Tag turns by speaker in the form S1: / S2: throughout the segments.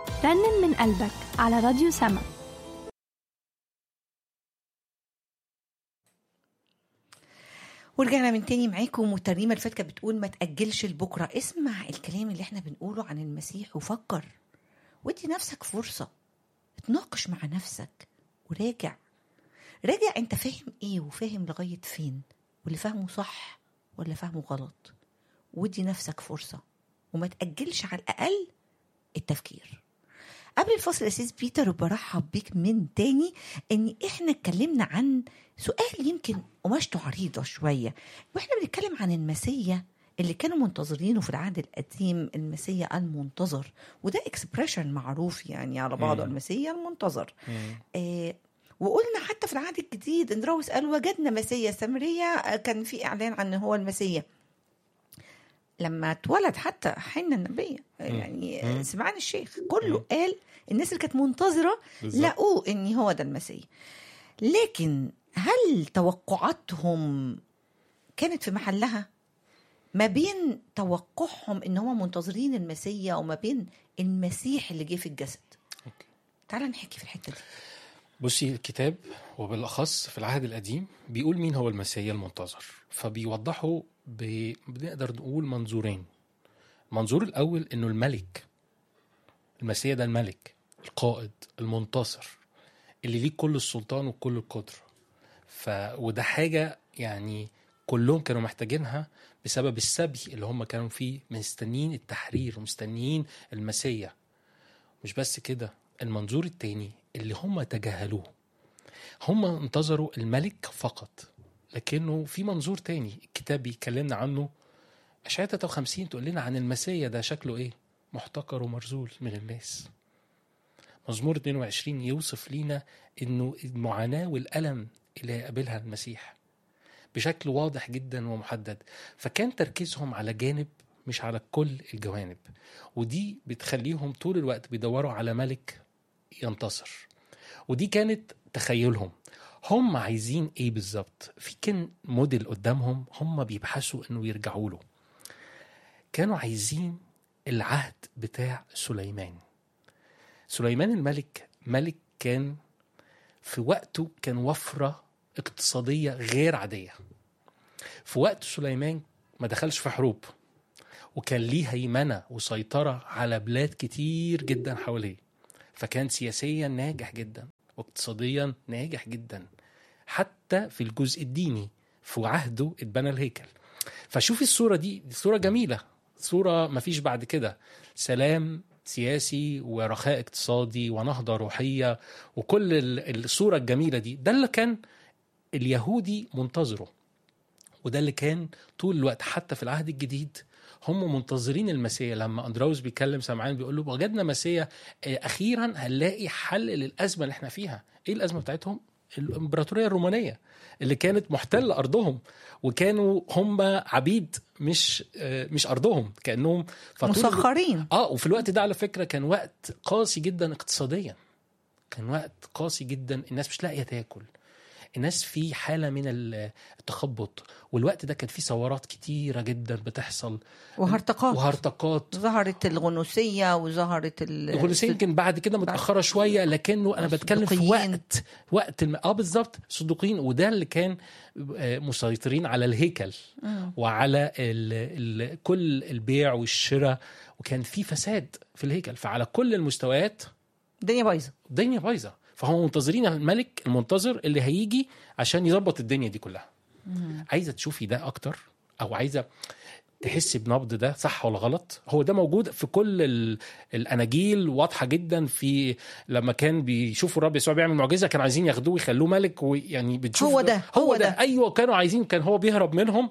S1: رنن من قلبك على راديو سما
S2: ورجعنا من تاني معاكم والترنيمه اللي فاتت كانت بتقول ما تاجلش لبكره اسمع الكلام اللي احنا بنقوله عن المسيح وفكر وادي نفسك فرصه اتناقش مع نفسك وراجع راجع انت فاهم ايه وفاهم لغايه فين واللي فاهمه صح ولا فاهمه غلط وادي نفسك فرصه وما تاجلش على الاقل التفكير قبل الفصل يا سيس بيتر وبرحب بيك من تاني ان احنا اتكلمنا عن سؤال يمكن قماشته عريضه شويه واحنا بنتكلم عن المسيا اللي كانوا منتظرينه في العهد القديم المسيا المنتظر وده اكسبريشن معروف يعني على بعضه
S3: مم.
S2: المسيا المنتظر آه وقلنا حتى في العهد الجديد اندراوس قال وجدنا مسيا سامرية آه، كان في اعلان عن هو المسيا لما اتولد حتى حنا النبية آه،
S3: مم.
S2: يعني
S3: مم.
S2: آه، سمعان الشيخ كله
S3: مم.
S2: قال الناس اللي كانت منتظرة
S3: بالظبط.
S2: لقوه ان هو ده المسيح لكن هل توقعاتهم كانت في محلها ما بين توقعهم ان هم منتظرين المسيا وما بين المسيح اللي جه في الجسد
S3: أوكي.
S2: تعال نحكي في الحته دي
S3: بصي الكتاب وبالاخص في العهد القديم بيقول مين هو المسيا المنتظر فبيوضحه ب... بنقدر نقول منظورين المنظور الاول انه الملك المسيا ده الملك القائد المنتصر اللي ليه كل السلطان وكل القدره ف وده حاجه يعني كلهم كانوا محتاجينها بسبب السبي اللي هم كانوا فيه مستنيين التحرير ومستنيين المسيا مش بس كده المنظور التاني اللي هم تجاهلوه هم انتظروا الملك فقط لكنه في منظور تاني الكتاب بيكلمنا عنه أشعياء 53 تقول لنا عن المسيا ده شكله ايه محتقر ومرذول من الناس مزمور 22 يوصف لينا انه المعاناة والألم اللي هيقابلها المسيح بشكل واضح جدا ومحدد فكان تركيزهم على جانب مش على كل الجوانب ودي بتخليهم طول الوقت بيدوروا على ملك ينتصر ودي كانت تخيلهم هم عايزين ايه بالظبط في كان موديل قدامهم هم بيبحثوا انه يرجعوا له كانوا عايزين العهد بتاع سليمان سليمان الملك ملك كان في وقته كان وفرة اقتصادية غير عادية في وقت سليمان ما دخلش في حروب وكان ليه هيمنة وسيطرة على بلاد كتير جدا حواليه فكان سياسيا ناجح جدا واقتصاديا ناجح جدا حتى في الجزء الديني في عهده اتبنى الهيكل فشوفي الصورة دي دي صورة جميلة صورة مفيش بعد كده سلام سياسي ورخاء اقتصادي ونهضة روحية وكل ال- الصورة الجميلة دي ده اللي كان اليهودي منتظره وده اللي كان طول الوقت حتى في العهد الجديد هم منتظرين المسيا لما اندراوس بيكلم سمعان بيقول له وجدنا مسيا آه، اخيرا هنلاقي حل للازمه اللي احنا فيها ايه الازمه بتاعتهم الامبراطوريه الرومانيه اللي كانت محتله ارضهم وكانوا هم عبيد مش آه، مش ارضهم كانهم فطول الوقت-
S2: مسخرين
S3: اه وفي الوقت ده على فكره كان وقت قاسي جدا اقتصاديا كان وقت قاسي جدا الناس مش لاقيه تاكل الناس في حاله من ال- التخبط والوقت ده كان فيه ثورات كتيره جدا بتحصل
S2: وهرطقات
S3: وهرطقات
S2: ظهرت الغنوسية وظهرت ال-
S3: الغنوسية يمكن بعد كده متأخرة شوية لكنه أنا بتكلم في
S2: الصدوقيين.
S3: وقت وقت الم... اه بالظبط الصدوقيين وده اللي كان آه، مسيطرين على الهيكل
S2: مم.
S3: وعلى ال... ال... كل البيع والشراء وكان في فساد في الهيكل فعلى كل المستويات
S2: الدنيا بايظة
S3: الدنيا بايظة فهم منتظرين الملك المنتظر اللي هيجي عشان يظبط الدنيا دي كلها عايزة تشوفي ده أكتر أو عايزة تحسي بنبض ده صح ولا غلط هو ده موجود في كل ال- الاناجيل واضحه جدا في لما كان بيشوفوا الرب يسوع بيعمل معجزه كانوا عايزين ياخدوه ويخلوه ملك ويعني بتشوف
S2: هو ده،
S3: هو
S2: هو
S3: ده.
S2: ده.
S3: ايوه كانوا عايزين كان هو بيهرب منهم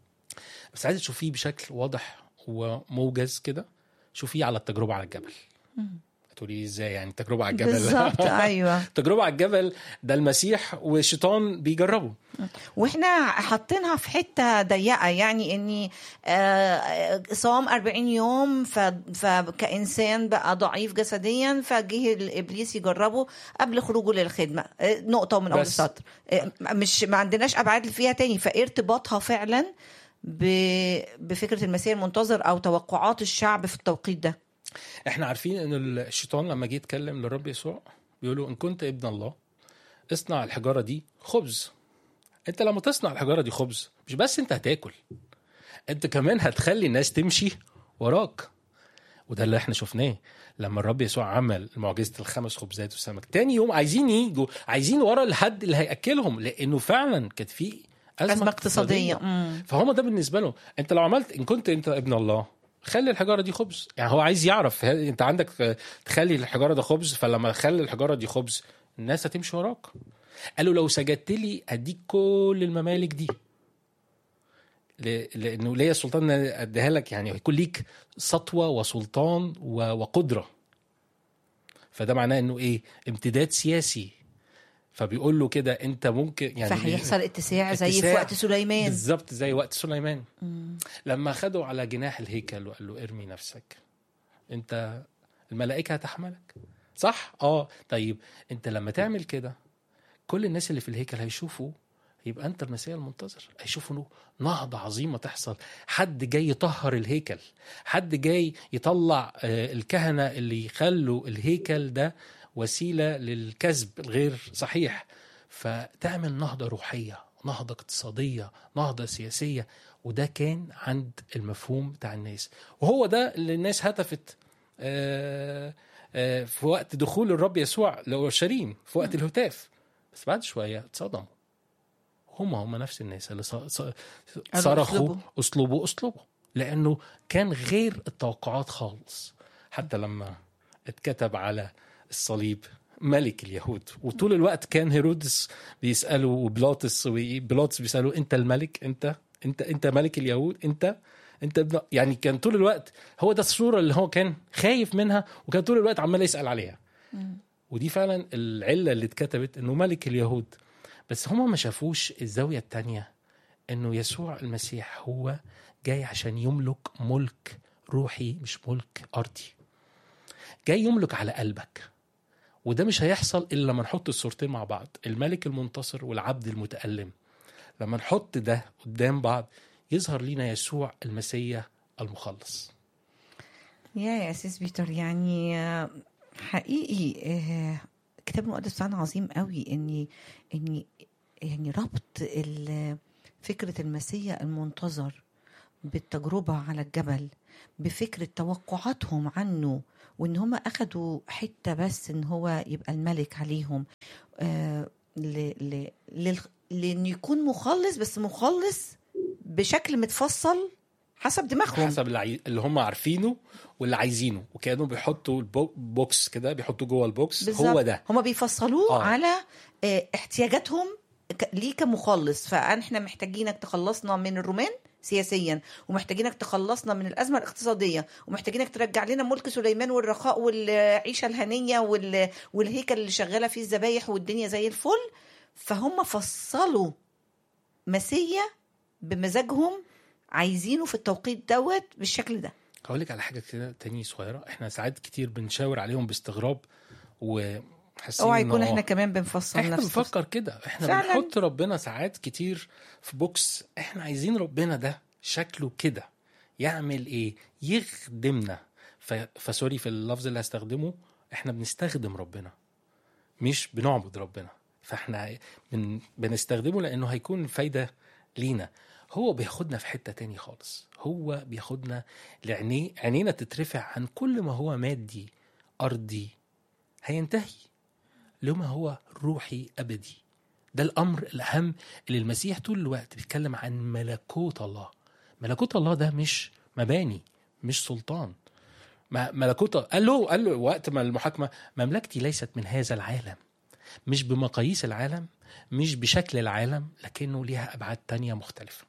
S3: بس عايزه تشوفيه بشكل واضح وموجز كده شوفيه على التجربه على الجبل هتقولي لي ازاي يعني التجربه على الجبل
S2: بالظبط ايوه
S3: التجربه على الجبل ده المسيح والشيطان بيجربوا
S2: واحنا حاطينها في حته ضيقه يعني اني آه، صام 40 يوم ف- فكانسان بقى ضعيف جسديا فجه الابليس يجربه قبل خروجه للخدمه آه، نقطه ومن اول
S3: بس.
S2: سطر آه، مش ما عندناش ابعاد فيها تاني فايه ارتباطها فعلا ب- بفكره المسيح المنتظر او توقعات الشعب في التوقيت ده
S3: احنا عارفين ان الشيطان لما جه يتكلم للرب يسوع بيقول له ان كنت ابن الله اصنع الحجاره دي خبز انت لما تصنع الحجاره دي خبز مش بس انت هتاكل انت كمان هتخلي الناس تمشي وراك وده اللي احنا شفناه لما الرب يسوع عمل معجزه الخمس خبزات والسمك تاني يوم عايزين يجوا عايزين ورا الحد اللي هياكلهم لانه فعلا كانت في ازمه,
S2: ازمه اقتصاديه مم.
S3: فهم ده بالنسبه له انت لو عملت ان كنت انت ابن الله خلي الحجاره دي خبز يعني هو عايز يعرف هل انت عندك تخلي الحجاره ده خبز فلما تخلي الحجاره دي خبز الناس هتمشي وراك قال له لو سجدت لي اديك كل الممالك دي ل- لانه ليا السلطان إن اديها لك يعني هيكون ليك سطوه وسلطان و- وقدره فده معناه انه ايه امتداد سياسي فبيقول له كده انت ممكن يعني
S2: فهيحصل اتساع زي في
S3: اتساع.
S2: وقت سليمان
S3: بالظبط زي وقت سليمان لما خدوا على جناح الهيكل وقال له ارمي نفسك انت الملائكه هتحملك صح اه طيب انت لما تعمل كده كل الناس اللي في الهيكل هيشوفوا يبقى انت المسيح المنتظر هيشوفوا انه نهضه عظيمه تحصل حد جاي يطهر الهيكل حد جاي يطلع آه، الكهنه اللي يخلوا الهيكل ده وسيله للكذب الغير صحيح فتعمل نهضه روحيه نهضه اقتصاديه نهضه سياسيه وده كان عند المفهوم بتاع الناس وهو ده اللي الناس هتفت آه، آه، في وقت دخول الرب يسوع لاورشليم في وقت الهتاف بس بعد شويه اتصدموا هم هم نفس الناس اللي ص- ص- صرخوا
S2: أسلوبه.
S3: اسلوبه اسلوبه لانه كان غير التوقعات خالص حتى لما اتكتب على الصليب ملك اليهود وطول الوقت كان هيرودس بيساله وبلاطس وبلاطس بيساله انت الملك انت انت انت ملك اليهود انت انت ابن يعني كان طول الوقت هو ده الصوره اللي هو كان خايف منها وكان طول الوقت عمال يسال عليها ودي فعلا العله اللي اتكتبت انه ملك اليهود بس هما ما شافوش الزاويه التانية انه يسوع المسيح هو جاي عشان يملك ملك روحي مش ملك ارضي جاي يملك على قلبك وده مش هيحصل الا لما نحط الصورتين مع بعض الملك المنتصر والعبد المتألم لما نحط ده قدام بعض يظهر لينا يسوع المسيح المخلص
S2: يا يا اسيس بيتر يعني آه، حقيقي آه، الكتاب المقدس بتاعنا عظيم قوي اني اني يعني ربط ال- فكره المسيا المنتظر بالتجربه على الجبل بفكره توقعاتهم عنه وان هم اخدوا حته بس ان هو يبقى الملك عليهم آه ل- ل- لل- لانه يكون مخلص بس مخلص بشكل متفصل حسب دماغهم
S3: حسب اللي, عاي... اللي هم عارفينه واللي عايزينه وكانوا بيحطوا البوكس كده بيحطوا جوه البوكس هو ده
S2: هما بيفصلوه
S3: آه.
S2: آه. على آه، احتياجاتهم ك- ليه كمخلص فاحنا محتاجينك تخلصنا من الرومان سياسيا ومحتاجينك تخلصنا من الازمه الاقتصاديه ومحتاجينك ترجع لنا ملك سليمان والرخاء والعيشه الهنيه وال... والهيكل اللي شغاله فيه الذبايح والدنيا زي الفل فهم فصلوا مسيا بمزاجهم عايزينه في التوقيت دوت بالشكل ده
S3: هقول لك على حاجه كده تاني صغيره احنا ساعات كتير بنشاور عليهم باستغراب وحاسين
S2: اوعى
S3: إنه
S2: يكون
S3: آه،
S2: احنا كمان بنفصل
S3: احنا
S2: نفس
S3: بنفكر كده احنا
S2: فعلاً.
S3: بنحط ربنا ساعات كتير في بوكس احنا عايزين ربنا ده شكله كده يعمل ايه يخدمنا ف... فسوري في اللفظ اللي هستخدمه احنا بنستخدم ربنا مش بنعبد ربنا فاحنا بن... بنستخدمه لانه هيكون فايده لينا هو بياخدنا في حته تاني خالص هو بياخدنا لعينيه عينينا تترفع عن كل ما هو مادي ارضي هينتهي لما هو روحي ابدي ده الامر الاهم اللي المسيح طول الوقت بيتكلم عن ملكوت الله ملكوت الله ده مش مباني مش سلطان ما- ملكوت قال له قال له وقت ما المحاكمه مملكتي ليست من هذا العالم مش بمقاييس العالم مش بشكل العالم لكنه ليها ابعاد تانية مختلفه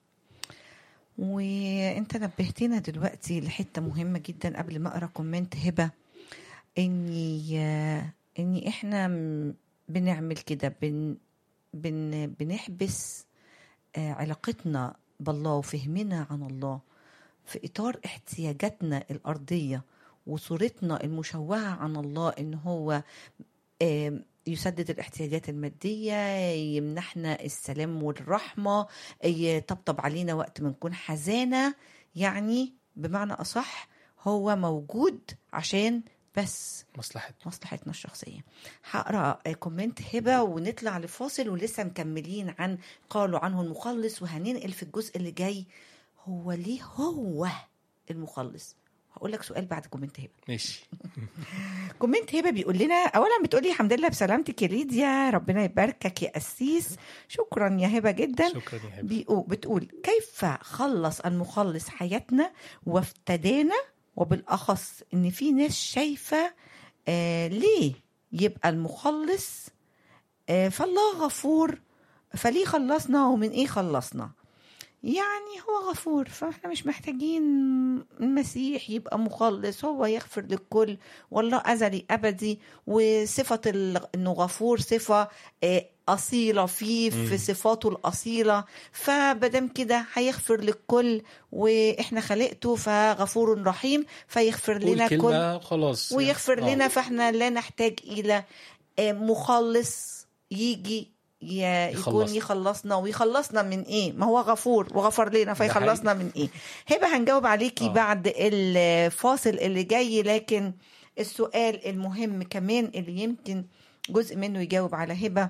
S2: وانت نبهتنا دلوقتي لحته مهمه جدا قبل ما اقرا كومنت هبه اني اني احنا م- بنعمل كده بن بن بنحبس آه، علاقتنا بالله وفهمنا عن الله في اطار احتياجاتنا الارضيه وصورتنا المشوهه عن الله ان هو آم، يسدد الاحتياجات المادية يمنحنا السلام والرحمة يطبطب علينا وقت ما نكون حزانة يعني بمعنى أصح هو موجود عشان بس
S3: مصلحتنا
S2: مصلحتنا الشخصية هقرا كومنت هبة ونطلع لفاصل ولسه مكملين عن قالوا عنه المخلص وهننقل في الجزء اللي جاي هو ليه هو المخلص هقول لك سؤال بعد كومنت هبة
S3: ماشي
S2: كومنت هبه بيقول لنا اولا بتقولي الحمد لله بسلامتك يا ليديا ربنا يباركك يا قسيس شكرا يا هبه جدا
S3: شكرا يا هبه
S2: بيقول بتقول كيف خلص المخلص حياتنا وافتدانا وبالاخص ان في ناس شايفه آه ليه يبقى المخلص آه فالله غفور فليه خلصنا ومن ايه خلصنا يعني هو غفور فاحنا مش محتاجين المسيح يبقى مخلص هو يغفر للكل والله ازلي ابدي وصفه ال- انه غفور صفه آه، اصيله فيه في
S3: مم.
S2: صفاته الاصيله فبدم كده هيغفر للكل واحنا خلقته فغفور رحيم فيغفر لنا كل
S3: والكلمه خلاص
S2: ويغفر
S3: آه.
S2: لنا فاحنا لا نحتاج الى آه، مخلص يجي ي- يكون
S3: يخلصنا.
S2: يخلصنا ويخلصنا من ايه ما هو غفور وغفر لنا فيخلصنا من ايه هبه هنجاوب عليكي
S3: آه.
S2: بعد الفاصل اللي جاي لكن السؤال المهم كمان اللي يمكن جزء منه يجاوب على هبه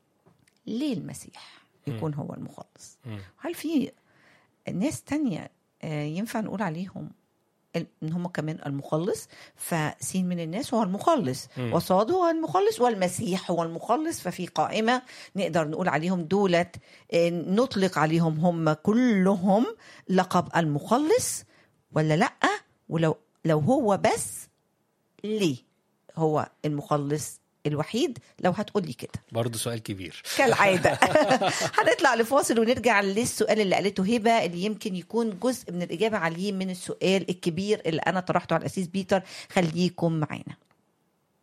S2: ليه المسيح يكون هو المخلص
S3: مم.
S2: هل في ناس تانية آه، ينفع نقول عليهم ال- ان هم كمان المخلص فسين من الناس هو المخلص
S3: مم.
S2: وصاد هو المخلص والمسيح هو المخلص ففي قائمة نقدر نقول عليهم دولت آه، نطلق عليهم هم كلهم لقب المخلص ولا لأ ولو لو هو بس ليه هو المخلص الوحيد لو هتقولي كده
S3: برضه سؤال كبير
S2: كالعادة هنطلع لفاصل ونرجع للسؤال اللي قالته هبة اللي يمكن يكون جزء من الإجابة عليه من السؤال الكبير اللي أنا طرحته على الأسيس بيتر خليكم معانا